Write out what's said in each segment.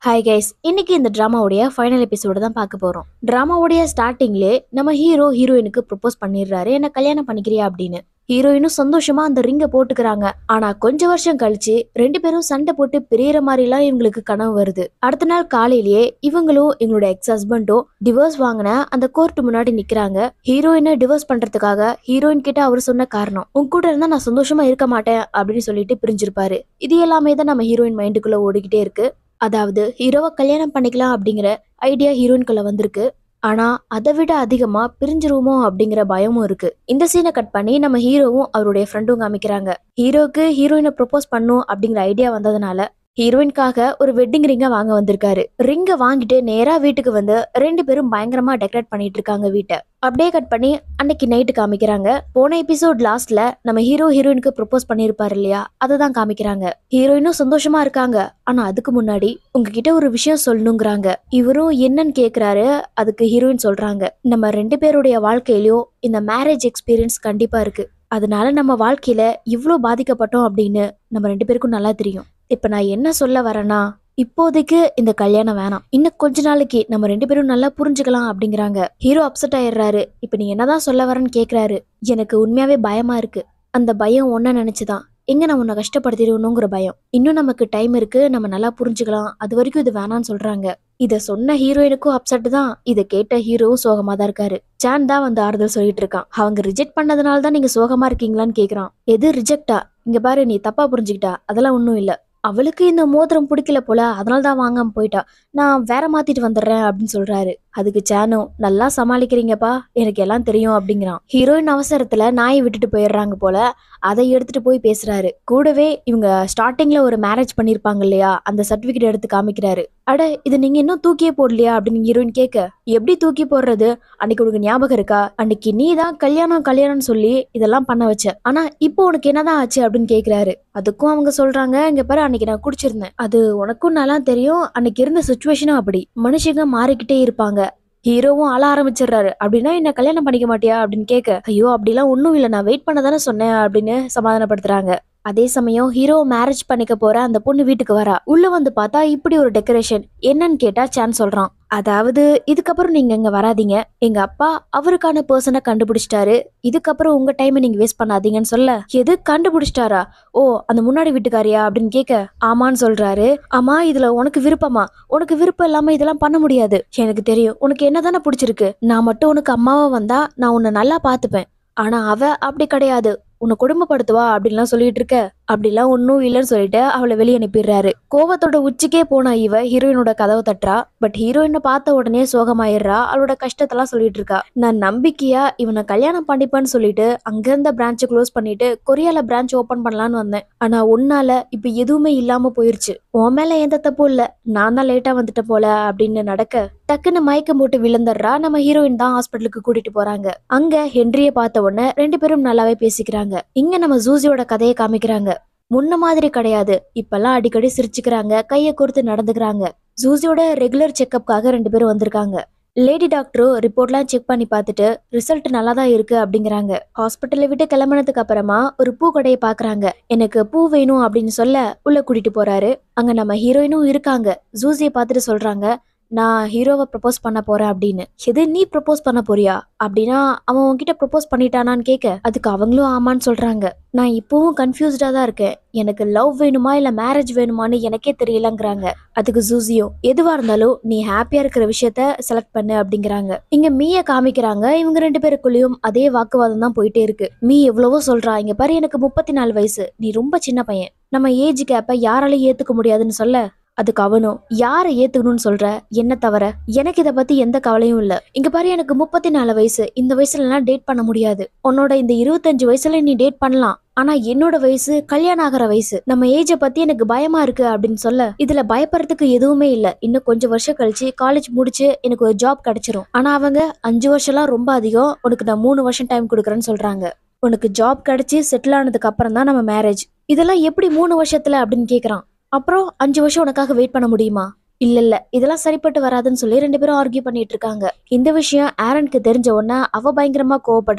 hi guys இன்னைக்கு இந்த டிராமாவுடைய final episode தான் பார்க்க போறோம் டிராமாவுடைய ஸ்டார்டிங்லே நம்ம ஹீரோ ஹீரோயினுக்கு ப்ரப்போஸ் பண்ணிடுறாரு என்ன கல்யாணம் பண்ணிக்கிறியா அப்படின்னு ஹீரோயினும் சந்தோஷமா அந்த ரிங்கை போட்டுக்கிறாங்க ஆனா கொஞ்ச வருஷம் கழிச்சு ரெண்டு பேரும் சண்டை போட்டு பிரியற மாதிரிலாம் இவங்களுக்கு கனவு வருது அடுத்த நாள் காலையிலேயே இவங்களும் எங்களோட எக்ஸ் ஹஸ்பண்டும் டிவோர்ஸ் வாங்கின அந்த கோர்ட் முன்னாடி நிக்கிறாங்க ஹீரோயினை டிவோர்ஸ் பண்றதுக்காக ஹீரோயின் கிட்ட அவர் சொன்ன காரணம் உன் கூட இருந்தா நான் சந்தோஷமா இருக்க மாட்டேன் அப்படின்னு சொல்லிட்டு பிரிஞ்சிருப்பாரு இது எல்லாமே தான் நம்ம ஹீரோயின் மைண்டுக்குள்ள ஓடிக்கிட்டே இருக்கு அதாவது ஹீரோவை கல்யாணம் பண்ணிக்கலாம் அப்படிங்கிற ஐடியா ஹீரோயின்குள்ள வந்திருக்கு ஆனா அதை விட அதிகமா பிரிஞ்சிருவோமோ அப்படிங்கிற பயமும் இருக்கு இந்த சீனை கட் பண்ணி நம்ம ஹீரோவும் அவருடைய ஃப்ரெண்டும் காமிக்கிறாங்க ஹீரோக்கு ஹீரோயினை ப்ரொபோஸ் பண்ணும் அப்படிங்கிற ஐடியா வந்ததுனால ஹீரோயின்காக ஒரு வெட்டிங் ரிங்கை வாங்க வந்திருக்காரு ரிங்கை வாங்கிட்டு நேரா வீட்டுக்கு வந்து ரெண்டு பேரும் பயங்கரமா டெக்கரேட் பண்ணிட்டு இருக்காங்க வீட்டை அப்படியே கட் பண்ணி அன்னைக்கு நைட்டு காமிக்கிறாங்க போன எபிசோட் லாஸ்ட்ல நம்ம ஹீரோ ஹீரோயினுக்கு ப்ரொபோஸ் பண்ணியிருப்பாரு இல்லையா அதை தான் காமிக்கிறாங்க ஹீரோயினும் சந்தோஷமா இருக்காங்க ஆனா அதுக்கு முன்னாடி உங்ககிட்ட ஒரு விஷயம் சொல்லணுங்கிறாங்க இவரும் என்னன்னு கேக்குறாரு அதுக்கு ஹீரோயின் சொல்றாங்க நம்ம ரெண்டு பேருடைய வாழ்க்கையிலயும் இந்த மேரேஜ் எக்ஸ்பீரியன்ஸ் கண்டிப்பா இருக்கு அதனால நம்ம வாழ்க்கையில இவ்ளோ பாதிக்கப்பட்டோம் அப்படின்னு நம்ம ரெண்டு பேருக்கும் நல்லா தெரியும் இப்ப நான் என்ன சொல்ல வரேன்னா இப்போதைக்கு இந்த கல்யாணம் வேணாம் இன்னும் கொஞ்ச நாளைக்கு நம்ம ரெண்டு பேரும் நல்லா புரிஞ்சுக்கலாம் அப்படிங்கிறாங்க ஹீரோ அப்செட் ஆயிடுறாரு இப்ப நீ என்னதான் சொல்ல வரேன்னு கேக்குறாரு எனக்கு உண்மையாவே பயமா இருக்கு அந்த பயம் ஒன்ன நினைச்சுதான் எங்க நான் உன்னை கஷ்டப்படுத்திடுவோங்கிற பயம் இன்னும் நமக்கு டைம் இருக்கு நம்ம நல்லா புரிஞ்சுக்கலாம் அது வரைக்கும் இது வேணாம்னு சொல்றாங்க இத சொன்ன ஹீரோயினுக்கும் அப்செட் தான் இத கேட்ட ஹீரோவும் சோகமா தான் இருக்காரு சான் தான் வந்து ஆறுதல் சொல்லிட்டு இருக்கான் அவங்க ரிஜெக்ட் பண்ணதுனால தான் நீங்க சோகமா இருக்கீங்களான்னு கேக்குறான் எது ரிஜெக்டா இங்க பாரு நீ தப்பா புரிஞ்சுக்கிட்டா அதெல்லாம் ஒன்றும் இல்ல அவளுக்கு இந்த மோதிரம் பிடிக்கல போல அதனால தான் வாங்காம போயிட்டா நான் வேற மாத்திட்டு வந்துடுறேன் அப்படின்னு சொல்றாரு அதுக்கு சானோ நல்லா சமாளிக்கிறீங்கப்பா எனக்கு எல்லாம் தெரியும் அப்படிங்கிறான் ஹீரோயின் அவசரத்துல நாயை விட்டுட்டு போயிடுறாங்க போல அதை எடுத்துட்டு போய் பேசுறாரு கூடவே இவங்க ஸ்டார்டிங்ல ஒரு மேரேஜ் பண்ணிருப்பாங்க இல்லையா அந்த சர்டிபிகேட் எடுத்து காமிக்கிறாரு அட இது நீங்க இன்னும் தூக்கியே போடலையா அப்படின்னு ஹீரோயின் கேட்க எப்படி தூக்கி போடுறது அன்னைக்கு உனக்கு ஞாபகம் இருக்கா அன்னைக்கு நீ தான் கல்யாணம் கல்யாணம்னு சொல்லி இதெல்லாம் பண்ண வச்ச ஆனா இப்போ உனக்கு என்னதான் ஆச்சு அப்படின்னு கேக்குறாரு அதுக்கும் அவங்க சொல்றாங்க இங்க பாரு அன்னைக்கு நான் குடிச்சிருந்தேன் அது உனக்கும் நல்லா தெரியும் அன்னைக்கு இருந்த சுச்சுவேஷனும் அப்படி மனுஷங்க மாறிக்கிட்டே இருப்பாங்க ஹீரோவும் அழ ஆரம்பிச்சிடுறாரு அப்படின்னா என்ன கல்யாணம் பண்ணிக்க மாட்டியா அப்படின்னு கேட்க ஐயோ அப்படிலாம் ஒன்றும் இல்லை நான் வெயிட் பண்ண தானே சொன்னேன் அப்படின்னு சமாதானப்படுத்துறாங்க அதே சமயம் ஹீரோ மேரேஜ் பண்ணிக்க போற அந்த பொண்ணு வீட்டுக்கு வரா உள்ள வந்து பார்த்தா இப்படி ஒரு டெக்கரேஷன் என்னன்னு கேட்டா சான் சொல்றான் அதாவது இதுக்கப்புறம் நீங்க இங்க வராதீங்க எங்க அப்பா அவருக்கான பர்சனை கண்டுபிடிச்சிட்டாரு இதுக்கப்புறம் உங்க டைமை நீங்க வேஸ்ட் பண்ணாதீங்கன்னு சொல்ல எது கண்டுபிடிச்சிட்டாரா ஓ அந்த முன்னாடி வீட்டுக்காரியா அப்படின்னு கேட்க ஆமான்னு சொல்றாரு ஆமா இதுல உனக்கு விருப்பமா உனக்கு விருப்பம் இல்லாம இதெல்லாம் பண்ண முடியாது எனக்கு தெரியும் உனக்கு என்னதானே பிடிச்சிருக்கு நான் மட்டும் உனக்கு அம்மாவா வந்தா நான் உன்னை நல்லா பாத்துப்பேன் ஆனா அவ அப்படி கிடையாது உன்னை குடும்பப்படுத்துவா அப்படின்லாம் சொல்லிட்டு இருக்க அப்படிலாம் ஒன்றும் இல்லைன்னு சொல்லிட்டு அவளை வெளியே அனுப்பிடுறாரு கோவத்தோட உச்சிக்கே போன இவ ஹீரோயினோட கதவை தட்டுறா பட் ஹீரோயினை பார்த்த உடனே சோகமாயிடுறா அவளோட கஷ்டத்தெல்லாம் சொல்லிட்டு இருக்கா நான் நம்பிக்கையா இவனை கல்யாணம் பண்ணிப்பேன்னு சொல்லிட்டு அங்கிருந்த பிரான்ச்சை க்ளோஸ் பண்ணிட்டு கொரியால பிரான்ச் ஓபன் பண்ணலான்னு வந்தேன் ஆனா உன்னால இப்ப எதுவுமே இல்லாம போயிருச்சு உன் மேல எந்த தப்பும் இல்ல நான் தான் லேட்டா வந்துட்ட போல அப்படின்னு நடக்க டக்குன்னு மயக்கம் போட்டு விழுந்துடுறா நம்ம ஹீரோயின் தான் ஹாஸ்பிட்டலுக்கு கூட்டிட்டு போறாங்க அங்க ஹென்ரிய பார்த்த உடனே ரெண்டு பேரும் நல்லாவே பேசிக்கிறாங்க இங்க நம்ம ஜூசியோட கதையை காமிக்கிறாங்க முன்ன மாதிரி கிடையாது இப்பெல்லாம் அடிக்கடி சிரிச்சுக்கிறாங்க கையை கொடுத்து நடந்துக்கிறாங்க ஜூசியோட ரெகுலர் செக்கப்காக ரெண்டு பேரும் வந்திருக்காங்க லேடி டாக்டரும் ரிப்போர்ட்லாம் செக் பண்ணி பார்த்துட்டு ரிசல்ட் நல்லா தான் இருக்கு அப்படிங்கிறாங்க ஹாஸ்பிட்டலை விட்டு கிளம்புனதுக்கு அப்புறமா ஒரு பூ கடையை பாக்குறாங்க எனக்கு பூ வேணும் அப்படின்னு சொல்ல உள்ள கூட்டிட்டு போறாரு அங்க நம்ம ஹீரோயினும் இருக்காங்க ஜூசியை பார்த்துட்டு சொல்றாங்க நான் ஹீரோவை ப்ரப்போஸ் பண்ண போறேன் அப்படின்னு எது நீ ப்ரப்போஸ் பண்ண போறியா அப்படின்னா அவன் உன்கிட்ட ப்ரப்போஸ் பண்ணிட்டானான்னு கேட்க அதுக்கு அவங்களும் ஆமான்னு சொல்றாங்க நான் இப்பவும் கன்ஃபியூஸ்டா தான் இருக்கேன் எனக்கு லவ் வேணுமா இல்ல மேரேஜ் வேணுமான்னு எனக்கே தெரியலங்கிறாங்க அதுக்கு ஜூசியும் எதுவா இருந்தாலும் நீ ஹாப்பியா இருக்கிற விஷயத்த செலக்ட் பண்ணு அப்படிங்கிறாங்க இங்க மீய காமிக்கிறாங்க இவங்க ரெண்டு பேருக்குள்ளேயும் அதே வாக்குவாதம் தான் போயிட்டே இருக்கு மீ எவ்வளவோ சொல்றா இங்க பாரு எனக்கு முப்பத்தி நாலு வயசு நீ ரொம்ப சின்ன பையன் நம்ம ஏஜ் கேப்ப யாராலையும் ஏத்துக்க முடியாதுன்னு சொல்ல அதுக்கு அவனும் யாரை ஏத்துக்கணும்னு சொல்ற என்ன தவிர எனக்கு இத பத்தி எந்த கவலையும் இல்ல இங்க பாரு எனக்கு முப்பத்தி நாலு வயசு இந்த வயசுல எல்லாம் டேட் பண்ண முடியாது உன்னோட இந்த இருபத்தஞ்சு வயசுல நீ டேட் பண்ணலாம் ஆனா என்னோட வயசு கல்யாணம் ஆகிற வயசு நம்ம ஏஜ பத்தி எனக்கு பயமா இருக்கு அப்படின்னு சொல்ல இதுல பயப்படுறதுக்கு எதுவுமே இல்ல இன்னும் கொஞ்சம் வருஷம் கழிச்சு காலேஜ் முடிச்சு எனக்கு ஒரு ஜாப் கிடைச்சிரும் ஆனா அவங்க அஞ்சு வருஷம்லாம் ரொம்ப அதிகம் உனக்கு நான் மூணு வருஷம் டைம் கொடுக்குறேன்னு சொல்றாங்க உனக்கு ஜாப் கிடைச்சி செட்டில் ஆனதுக்கு அப்புறம் தான் நம்ம மேரேஜ் இதெல்லாம் எப்படி மூணு வருஷத்துல அப்படின்னு கேக்குறான் அப்புறம் அஞ்சு வருஷம் உனக்காக வெயிட் பண்ண முடியுமா இல்ல இல்ல இதெல்லாம் சரிப்பட்டு வராதுன்னு சொல்லி ரெண்டு பேரும் ஆர்கியூ பண்ணிட்டு இருக்காங்க இந்த விஷயம் ஆரனுக்கு தெரிஞ்ச உடனே அவ பயங்கரமா கோவப்படுறா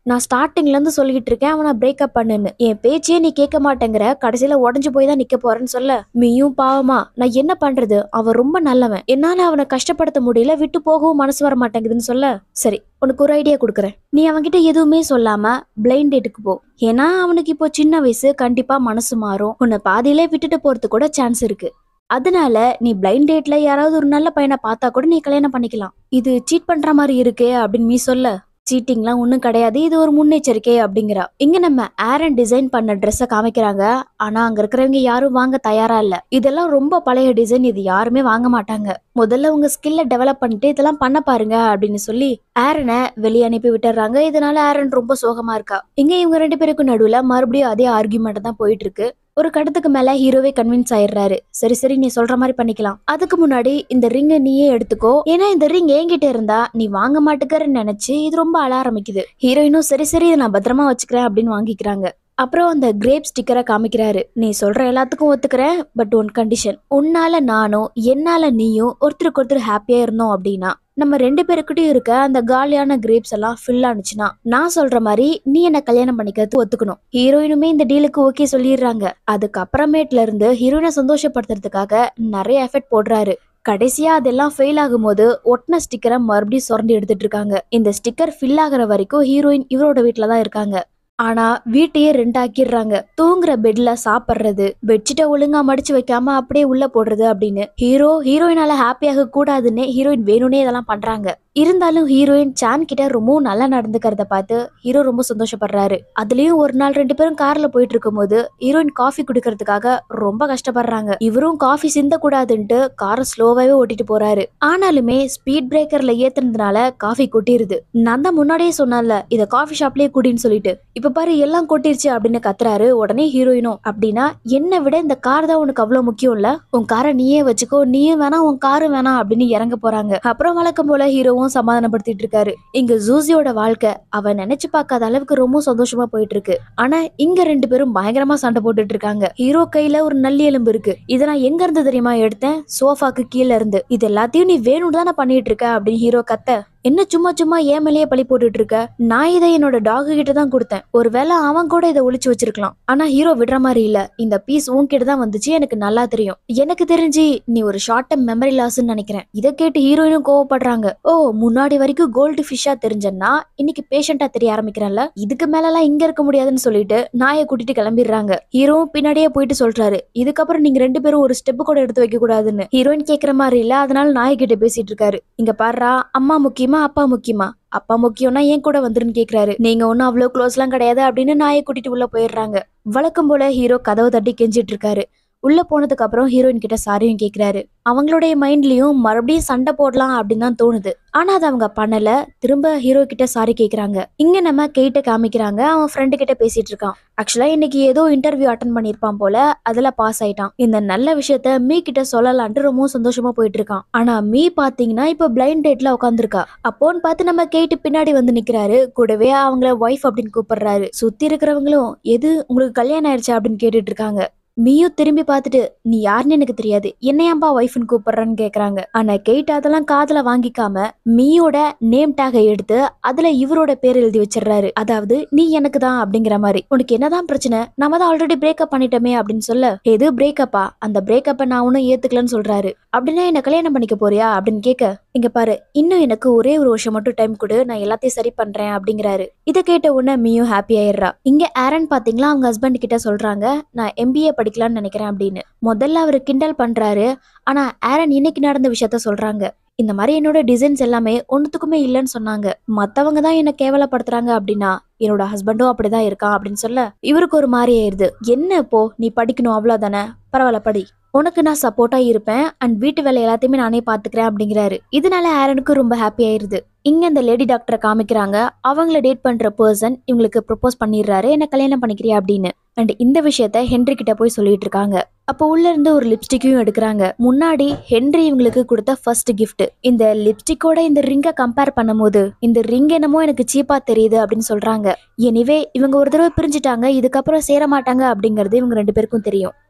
நான் ஸ்டார்டிங்ல இருந்து சொல்லிட்டு இருக்கேன் அவனை பிரேக்கப் பண்ணுன்னு என் பேச்சே நீ கேட்க மாட்டேங்கிற கடைசியில உடஞ்சு போய் தான் நிக்க போறேன்னு சொல்ல மீயும் பாவமா நான் என்ன பண்றது அவன் ரொம்ப நல்லவன் என்னால அவனை கஷ்டப்படுத்த முடியல விட்டு போகவும் மனசு வர மாட்டேங்குதுன்னு சொல்ல சரி உனக்கு ஒரு ஐடியா கொடுக்குறேன் நீ அவன்கிட்ட எதுவுமே சொல்லாம பிளைண்ட் டேட்டுக்கு போ ஏன்னா அவனுக்கு இப்போ சின்ன வயசு கண்டிப்பா மனசு மாறும் உன்னை பாதியிலே விட்டுட்டு போறது கூட சான்ஸ் இருக்கு அதனால நீ பிளைண்ட் டேட்ல யாராவது ஒரு நல்ல பையனை பார்த்தா கூட நீ கல்யாணம் பண்ணிக்கலாம் இது சீட் பண்ற மாதிரி இருக்கே அப்படின்னு நீ சொல்ல சீட்டிங்லாம் ஒன்றும் கிடையாது இது ஒரு முன்னெச்சரிக்கை அப்படிங்கிறா இங்க நம்ம ஆரன் டிசைன் பண்ண ட்ரெஸ்ஸை காமிக்கிறாங்க ஆனா அங்க இருக்கிறவங்க யாரும் வாங்க தயாரா இல்ல இதெல்லாம் ரொம்ப பழைய டிசைன் இது யாருமே வாங்க மாட்டாங்க முதல்ல உங்க ஸ்கில்ல டெவலப் பண்ணிட்டு இதெல்லாம் பண்ண பாருங்க அப்படின்னு சொல்லி ஆரனை வெளியே அனுப்பி விட்டுறாங்க இதனால ஆரன் ரொம்ப சோகமா இருக்கா இங்க இவங்க ரெண்டு பேருக்கும் நடுவுல மறுபடியும் அதே ஆர்கியூமெண்ட் தான் போயிட்டு இருக்கு ஒரு கட்டத்துக்கு மேல ஹீரோவே கன்வின்ஸ் ஆயிடுறாரு சரி சரி நீ சொல்ற மாதிரி பண்ணிக்கலாம் அதுக்கு முன்னாடி இந்த ரிங்கை நீயே எடுத்துக்கோ ஏன்னா இந்த ரிங் என்கிட்ட இருந்தா நீ வாங்க மாட்டுக்கறன்னு நினைச்சு இது ரொம்ப அழ ஆரம்பிக்குது ஹீரோயினும் சரி சரி இதை நான் பத்திரமா வச்சுக்கிறேன் அப்படின்னு வாங்கிக்கிறாங்க அப்புறம் அந்த கிரேப் ஸ்டிக்கரை காமிக்கிறாரு நீ சொல்ற எல்லாத்துக்கும் ஒத்துக்கிறேன் பட் ஒன் கண்டிஷன் உன்னால நானும் என்னால நீயும் ஒருத்தருக்கு ஒருத்தர் ஹாப்பியா இருந்தோம் அப்படின்னா நம்ம ரெண்டு பேருக்கிட்டையும் இருக்க அந்த காலியான கிரேப்ஸ் எல்லாம் ஃபில் ஆனுச்சுன்னா நான் சொல்ற மாதிரி நீ என்ன கல்யாணம் பண்ணிக்கிறது ஒத்துக்கணும் ஹீரோயினுமே இந்த டீலுக்கு ஓகே சொல்லிடுறாங்க அதுக்கப்புறமேட்ல இருந்து ஹீரோயினை சந்தோஷப்படுத்துறதுக்காக நிறைய எஃபெக்ட் போடுறாரு கடைசியா அதெல்லாம் ஃபெயில் ஆகும்போது ஒட்டின ஸ்டிக்கரை மறுபடியும் சுரண்டி எடுத்துட்டு இருக்காங்க இந்த ஸ்டிக்கர் ஃபில் ஆகுற வரைக்கும் ஹீரோயின் இவரோட வீட்டில தான் இருக்காங்க ஆனா வீட்டையே ரெண்டாக்கிடுறாங்க தூங்குற பெட்ல சாப்பிடுறது பெட்ஷீட்டை ஒழுங்கா மடிச்சு வைக்காம அப்படியே உள்ள போடுறது அப்படின்னு ஹீரோ ஹீரோயினால ஹாப்பியாக கூடாதுன்னு ஹீரோயின் வேணும்னே இதெல்லாம் பண்றாங்க இருந்தாலும் ஹீரோயின் சான் கிட்ட ரொம்பவும் நல்லா நடந்துக்கிறத பார்த்து ஹீரோ ரொம்ப சந்தோஷப்படுறாரு அதுலயும் ஒரு நாள் ரெண்டு பேரும் கார்ல போயிட்டு இருக்கும்போது ஹீரோயின் காஃபி குடிக்கிறதுக்காக ரொம்ப கஷ்டப்படுறாங்க இவரும் காஃபி சிந்த கூடாதுன்ட்டு காரை ஸ்லோவாவே ஓட்டிட்டு போறாரு ஆனாலுமே ஸ்பீட் பிரேக்கர்ல ஏத்துனதுனால காஃபி கொட்டிருது நான் தான் முன்னாடியே சொன்னேன்ல இத காஃபி ஷாப்லயே குடின்னு சொல்லிட்டு இப்ப பாரு எல்லாம் கொட்டிருச்சு அப்படின்னு கத்துறாரு உடனே ஹீரோயினும் அப்படின்னா என்னை விட இந்த கார் தான் உனக்கு அவ்வளவு முக்கியம் இல்ல உன் காரை நீயே வச்சுக்கோ நீயும் வேணாம் உன் காரும் வேணாம் அப்படின்னு இறங்க போறாங்க அப்புறம் வழக்கம் போல ஹீரோவும் சமாதானப்படுத்திட்டு இருக்காரு இங்க ஜூசியோட வாழ்க்கை அவ நினைச்சு பார்க்காத அளவுக்கு ரொம்ப சந்தோஷமா போயிட்டு இருக்கு ஆனா இங்க ரெண்டு பேரும் பயங்கரமா சண்டை போட்டுட்டு இருக்காங்க ஹீரோ கையில ஒரு நல்லி எலும்பு இருக்கு இதை நான் எங்க இருந்து தெரியுமா எடுத்தேன் சோஃபாக்கு கீழ இருந்து இது எல்லாத்தையும் நீ வேணும்னு தானே பண்ணிட்டு இருக்க அப்படின்னு ஹீரோ கத்த என்ன சும்மா சும்மா ஏன் மேலேயே பழி போட்டுட்டு இருக்க நான் இதை என்னோட டாகு கிட்ட தான் கொடுத்தேன் ஒருவேளை அவன் கூட இதை ஒளிச்சு வச்சிருக்கலாம் ஆனா ஹீரோ விடுற மாதிரி இல்ல இந்த பீஸ் உன்கிட்ட தான் வந்துச்சு எனக்கு நல்லா தெரியும் எனக்கு தெரிஞ்சு நீ ஒரு ஷார்ட் டைம் மெமரி லாஸ்ன்னு நினைக்கிறேன் இதை கேட்டு ஹீரோயினும் கோவப்படுறாங்க ஓ முன்னாடி வரைக்கும் கோல்டு ஃபிஷ்ஷா தெரிஞ்சேன்னா இன்னைக்கு பேஷண்டா தெரிய ஆரம்பிக்கிறேன்ல இதுக்கு மேலலாம் இங்க இருக்க முடியாதுன்னு சொல்லிட்டு நாயை கூட்டிட்டு கிளம்பிடுறாங்க ஹீரோவும் பின்னாடியே போயிட்டு சொல்றாரு இதுக்கப்புறம் நீங்க ரெண்டு பேரும் ஒரு ஸ்டெப் கூட எடுத்து வைக்க கூடாதுன்னு ஹீரோயின் கேக்குற மாதிரி இல்ல அதனால நாய்கிட்ட பேசிட்டு இருக்காரு இங்க பாருடா அம்மா முக்கியமா அப்பா முக்கியமா அப்பா முக்கியம்னா ஏன் கூட வந்துருன்னு கேக்குறாரு நீங்க ஒன்னும் அவ்வளவு க்ளோஸ்லாம் கிடையாது அப்படின்னு நாயை கூட்டிட்டு உள்ள போயிடுறாங்க வழக்கம் போல ஹீரோ கதவை தட்டி கெஞ்சிட்டு இருக்காரு உள்ள போனதுக்கு அப்புறம் ஹீரோயின் கிட்ட சாரியும் கேக்குறாரு அவங்களுடைய மைண்ட்லயும் மறுபடியும் சண்டை போடலாம் அப்படின்னு தான் தோணுது ஆனா அது அவங்க பண்ணல திரும்ப ஹீரோ கிட்ட சாரி கேக்குறாங்க இங்க நம்ம கேட்ட காமிக்கிறாங்க அவன் ஃப்ரெண்டு கிட்ட பேசிட்டு இருக்கான் ஆக்சுவலா இன்னைக்கு ஏதோ இன்டர்வியூ அட்டன் பண்ணிருப்பான் போல அதுல பாஸ் ஆயிட்டான் இந்த நல்ல விஷயத்த மீ கிட்ட சொல்லலான்ட்டு ரொம்பவும் சந்தோஷமா போயிட்டு இருக்கான் ஆனா மீ பாத்தீங்கன்னா இப்ப பிளைண்ட் டேட்ல உட்காந்துருக்கா அப்போன்னு பார்த்து நம்ம கேட்டு பின்னாடி வந்து நிக்கிறாரு கூடவே அவங்கள ஒய்ஃப் அப்படின்னு கூப்பிடுறாரு சுத்தி இருக்கிறவங்களும் எது உங்களுக்கு கல்யாணம் ஆயிடுச்சு அப்படின்னு கேட்டுட்டு இருக்காங்க மீயும் திரும்பி பார்த்துட்டு நீ யாருன்னு எனக்கு தெரியாது என்னையாம்பா ஒய்ஃப்னு கூப்பிடுறன்னு கேக்குறாங்க ஆனா கெயிட் அதெல்லாம் காதுல வாங்கிக்காம மீயோட நேம் டேகை எடுத்து அதுல இவரோட பேர் எழுதி வச்சிடுறாரு அதாவது நீ எனக்கு தான் அப்படிங்கிற மாதிரி உனக்கு என்னதான் பிரச்சனை நம்ம தான் ஆல்ரெடி பிரேக்கப் பண்ணிட்டோமே அப்படின்னு சொல்ல எது பிரேக்கப்பா அந்த பிரேக்கப்பை நான் ஒன்னும் ஏத்துக்கலன்னு சொல்றாரு அப்படின்னா என்ன கல்யாணம் பண்ணிக்க போறியா அப்படின்னு கேட்க இங்க பாரு இன்னும் எனக்கு ஒரே ஒரு வருஷம் மட்டும் டைம் கொடு நான் எல்லாத்தையும் சரி பண்றேன் அப்படிங்கிறாரு இதை கேட்ட உடனே மீயும் ஹாப்பி ஆயிடுறா இங்க ஆரன் பாத்தீங்களா அவங்க ஹஸ்பண்ட் கிட்ட சொல்றாங்க நான் எம்பிஏ படிக்கலாம்னு நினைக்கிறேன் அப்படின்னு முதல்ல அவர் கிண்டல் பண்றாரு ஆனா ஆரன் இன்னைக்கு நடந்த விஷயத்த சொல்றாங்க இந்த மாதிரி என்னோட டிசைன்ஸ் எல்லாமே ஒன்னுத்துக்குமே இல்லைன்னு சொன்னாங்க மத்தவங்க தான் என்ன கேவலப்படுத்துறாங்க அப்படின்னா என்னோட ஹஸ்பண்டும் அப்படிதான் இருக்கான் அப்படின்னு சொல்ல இவருக்கு ஒரு மாதிரி ஆயிருது என்ன இப்போ நீ படிக்கணும் அவ்வளவுதானே பரவாயில்ல படி உனக்கு நான் சப்போர்ட்டா இருப்பேன் அண்ட் வீட்டு வேலை எல்லாத்தையுமே நானே பாத்துக்கிறேன் அப்படிங்கிறாரு இதனால ஆரனுக்கு ரொம்ப ஹாப்பி ஆயிருது இங்க இந்த லேடி டாக்டரை காமிக்கிறாங்க அவங்கள டேட் பண்ற பர்சன் இவங்களுக்கு ப்ரப்போஸ் பண்ணிடுறாரு என்ன கல்யாணம் பண்ணிக்கிறியா அப்படின்னு அண்ட் இந்த விஷயத்த ஹென்றி கிட்ட போய் சொல்லிட்டு இருக்காங்க அப்போ உள்ள இருந்து ஒரு லிப்ஸ்டிக்கையும் எடுக்கிறாங்க முன்னாடி ஹென்றி இவங்களுக்கு கொடுத்த ஃபர்ஸ்ட் gift இந்த லிப்ஸ்டிக்கோட இந்த ரிங்கை கம்பேர் பண்ணும்போது இந்த ரிங் என்னமோ எனக்கு சீப்பா தெரியுது அப்படின்னு சொல்றாங்க எனிவே இவங்க ஒரு தடவை பிரிஞ்சுட்டாங்க இதுக்கப்புறம் சேர மாட்டாங்க அப்படிங்கறது இவங்க ரெண்டு பேருக்கும் தெரியும்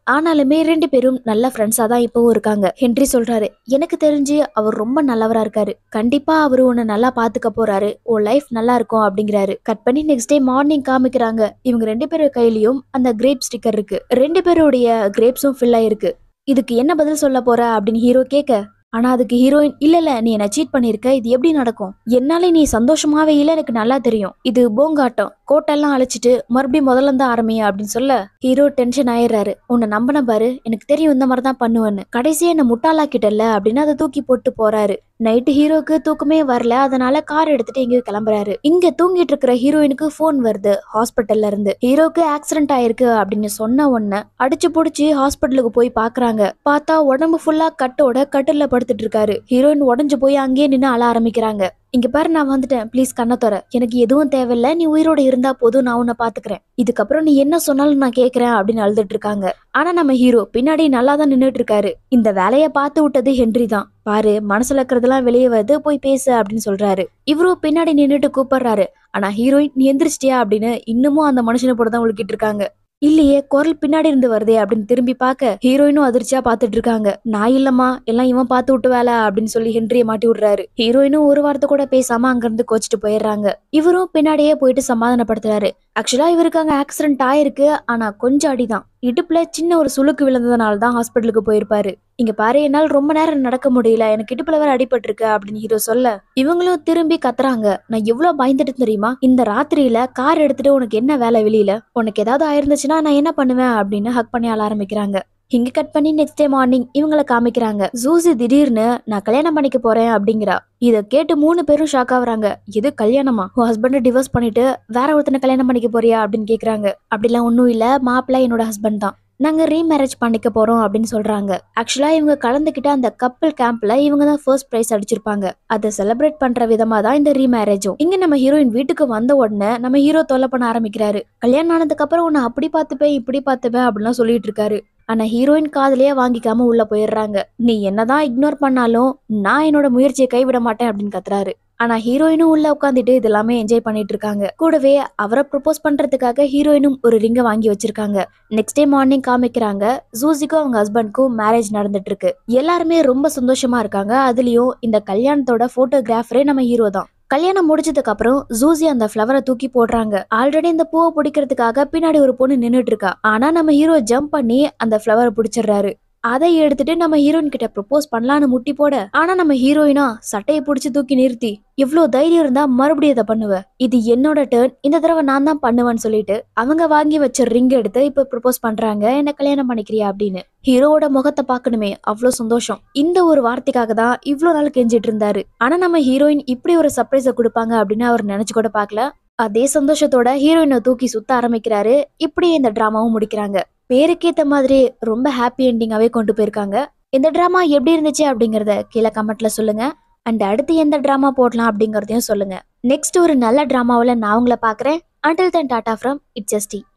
ஆனாலுமே ரெண்டு பேரும் நல்ல ஃப்ரெண்ட்ஸா தான் இப்பவும் இருக்காங்க ஹென்றி சொல்றாரு எனக்கு தெரிஞ்சு அவர் ரொம்ப நல்லவரா இருக்காரு கண்டிப்பா அவரு உன்னை நல்லா பாத்துக்க போறாரு உன் லைஃப் நல்லா இருக்கும் அப்படிங்கிறாரு கட் பண்ணி நெக்ஸ்ட் டே மார்னிங் காமிக்கிறாங்க இவங்க ரெண்டு பேரும் கையிலயும் அந்த கிரேப் ஸ்டிக்கர் இருக்கு ரெண்டு பேருடைய கிரேப்ஸும் ஃபில் ஆயிருக்கு இதுக்கு என்ன பதில் சொல்ல போற அப்படின்னு ஹீரோ கேட்க ஆனா அதுக்கு ஹீரோயின் இல்ல இல்ல நீ என்ன சீட் பண்ணிருக்க இது எப்படி நடக்கும் என்னால நீ சந்தோஷமாவே இல்ல எனக்கு நல்லா தெரியும் இது போங்காட்டம் கோட்டெல்லாம் அழைச்சிட்டு மறுபடியும் முதல்ல இருந்து ஆரம்பிய அப்படின்னு சொல்ல ஹீரோ டென்ஷன் ஆயிடுறாரு உன்னை நம்பின பாரு எனக்கு தெரியும் இந்த மாதிரி தான் பண்ணுவேன்னு கடைசியா என்ன முட்டாளாக்கிட்டல அப்படின்னு அதை தூக்கி போட்டு போறாரு நைட்டு ஹீரோக்கு தூக்கமே வரல அதனால கார் எடுத்துட்டு இங்க கிளம்புறாரு இங்க தூங்கிட்டு இருக்கிற ஹீரோயினுக்கு ஃபோன் வருது ஹாஸ்பிட்டல்ல இருந்து ஹீரோக்கு ஆக்சிடென்ட் ஆயிருக்கு அப்படின்னு சொன்ன உடனே அடிச்சு புடிச்சு ஹாஸ்பிட்டலுக்கு போய் பாக்குறாங்க பார்த்தா உடம்பு ஃபுல்லா கட்டோட கட்டில்ல படுத்துட்டு இருக்காரு ஹீரோயின் உடஞ்சு போய் அங்கேயே நின்னு அழ ஆரம்பிக்கிறாங்க இங்க பாரு நான் வந்துட்டேன் ப்ளீஸ் கண்ணை தர எனக்கு எதுவும் தேவையில்ல நீ உயிரோட இருந்தா போதும் நான் உன்னை பாத்துக்கிறேன் இதுக்கப்புறம் நீ என்ன சொன்னாலும் நான் கேக்குறேன் அப்படின்னு அழுதுட்டு இருக்காங்க ஆனா நம்ம ஹீரோ பின்னாடி நல்லா தான் நின்னுட்டு இருக்காரு இந்த வேலைய பார்த்து விட்டது ஹென்றி தான் பாரு மனசுல இருக்கிறதெல்லாம் வெளியே வருது போய் பேசு அப்படின்னு சொல்றாரு இவரும் பின்னாடி நின்னுட்டு கூப்பிடுறாரு ஆனா ஹீரோயின் நீ எந்திரிச்சிட்டியா அப்படின்னு இன்னமும் அந்த மனுஷனை போட தான் உழுக்கிட்டு இருக்காங்க இல்லையே குரல் பின்னாடி இருந்து வருதே அப்படின்னு திரும்பி பார்க்க ஹீரோயினும் அதிர்ச்சியா பாத்துட்டு இருக்காங்க நான் இல்லம்மா எல்லாம் இவன் பார்த்து விட்டு வேலை அப்படின்னு சொல்லி ஹென்ரிய மாட்டி விடுறாரு ஹீரோயினும் ஒரு வார்த்தை கூட பேசாம அங்கிருந்து கோச்சிட்டு போயிடுறாங்க இவரும் பின்னாடியே போயிட்டு சமாதானப்படுத்துறாரு ஆக்சுவலா இவருக்கு அங்க ஆக்சிடென்ட் ஆயிருக்கு ஆனா கொஞ்சம் அடிதான் இடுப்புல சின்ன ஒரு சுளுக்கு விழுந்ததுனால தான் ஹாஸ்பிட்டலுக்கு போயிருப்பாரு இங்க பாரு என்னால் ரொம்ப நேரம் நடக்க முடியல எனக்கு இடுப்புல வேற அடிபட்டிருக்கு அப்படின்னு ஹீரோ சொல்ல இவங்களும் திரும்பி கத்துறாங்க நான் எவ்வளவு பயந்துட்டு தெரியுமா இந்த ராத்திரியில கார் எடுத்துட்டு உனக்கு என்ன வேலை வெளியில உனக்கு ஏதாவது ஆயிருந்துச்சுன்னா நான் என்ன பண்ணுவேன் அப்படின்னு ஹக் பண்ணி ஆள ஆரம்பிக்கிறாங்க இங்க கட் பண்ணி நெக்ஸ்ட் டே மார்னிங் இவங்கள காமிக்கிறாங்க ஜூசி திடீர்னு நான் கல்யாணம் பண்ணிக்க போறேன் அப்படிங்கிறா இத கேட்டு மூணு பேரும் ஷாக் ஆகுறாங்க இது கல்யாணமா உன் ஹஸ்பண்ட் டிவோர்ஸ் பண்ணிட்டு வேற ஒருத்தனை கல்யாணம் பண்ணிக்க போறியா அப்படின்னு கேக்குறாங்க அப்படிலாம் ஒன்றும் இல்ல மாப்பிள்ள என்னோட ஹஸ்பண்ட் தான் நாங்க ரீமேரேஜ் பண்ணிக்க போறோம் அப்படின்னு சொல்றாங்க ஆக்சுவலா இவங்க கலந்துக்கிட்ட அந்த கப்பல் கேம்ப்ல இவங்க தான் ஃபர்ஸ்ட் பிரைஸ் அடிச்சிருப்பாங்க அதை செலிப்ரேட் பண்ற விதமா தான் இந்த ரீமேரேஜும் இங்க நம்ம ஹீரோயின் வீட்டுக்கு வந்த உடனே நம்ம ஹீரோ தொல்லை பண்ண ஆரம்பிக்கிறாரு கல்யாணம் ஆனதுக்கு அப்புறம் உன்னை அப்படி பார்த்துப்பேன் இப்படி பார்த்துப்பேன் அப்படிலாம் சொல்லிட்டு இருக்காரு ஆனா ஹீரோயின் காதலையே வாங்கிக்காம உள்ள போயிடுறாங்க நீ என்னதான் இக்னோர் பண்ணாலும் நான் என்னோட முயற்சியை கைவிட மாட்டேன் அப்படின்னு கத்துறாரு ஆனா ஹீரோயினும் உள்ள உட்காந்துட்டு இது எல்லாமே என்ஜாய் பண்ணிட்டு இருக்காங்க கூடவே அவரை ப்ரப்போஸ் பண்றதுக்காக ஹீரோயினும் ஒரு ரிங்கை வாங்கி வச்சிருக்காங்க நெக்ஸ்ட் டே மார்னிங் காமிக்கிறாங்க ஜூசிக்கும் அவங்க ஹஸ்பண்ட்க்கும் மேரேஜ் நடந்துட்டு இருக்கு எல்லாருமே ரொம்ப சந்தோஷமா இருக்காங்க அதுலயும் இந்த கல்யாணத்தோட போட்டோகிராஃபரே நம்ம ஹீரோ தான் கல்யாணம் முடிச்சதுக்கு அப்புறம் ஜூசி அந்த ஃப்ளவரை தூக்கி போடுறாங்க ஆல்ரெடி இந்த பூவை பிடிக்கிறதுக்காக பின்னாடி ஒரு பொண்ணு நின்னுட்டு இருக்கா ஆனா நம்ம ஹீரோ ஜம்ப் பண்ணி அந்த ஃப்ளவரை பிடிச்சிடுறாரு அதை எடுத்துட்டு நம்ம ஹீரோயின் கிட்ட ப்ரப்போஸ் பண்ணலான்னு முட்டி போட ஆனா நம்ம ஹீரோயினா சட்டையை பிடிச்சு தூக்கி நிறுத்தி இவ்ளோ தைரியம் இருந்தா மறுபடியும் இதை பண்ணுவ இது என்னோட டேர்ன் இந்த தடவை நான் தான் பண்ணுவேன்னு சொல்லிட்டு அவங்க வாங்கி வச்ச ரிங் எடுத்து இப்ப ப்ரப்போஸ் பண்றாங்க என்ன கல்யாணம் பண்ணிக்கிறியா அப்படின்னு ஹீரோவோட முகத்தை பார்க்கணுமே அவ்வளோ சந்தோஷம் இந்த ஒரு வார்த்தைக்காக தான் இவ்ளோ நாள் கெஞ்சிட்டு இருந்தாரு ஆனா நம்ம ஹீரோயின் இப்படி ஒரு சர்ப்ரைஸை கொடுப்பாங்க அப்படின்னு அவர் நினைச்சு கூட பார்க்கல அதே சந்தோஷத்தோட ஹீரோயினை தூக்கி சுத்த ஆரம்பிக்கிறாரு இப்படியே இந்த டிராமாவும் முடிக்கிறாங்க பேருக்கேத்த மாதிரி ரொம்ப ஹாப்பி எண்டிங்காவே கொண்டு போயிருக்காங்க இந்த டிராமா எப்படி இருந்துச்சு அப்படிங்கறத கீழே கமெண்ட்ல சொல்லுங்க அண்ட் அடுத்து எந்த டிராமா போடலாம் அப்படிங்கறதையும் சொல்லுங்க நெக்ஸ்ட் ஒரு நல்ல டிராமாவில் நான் உங்களை பார்க்குறேன் until then tata from it's ST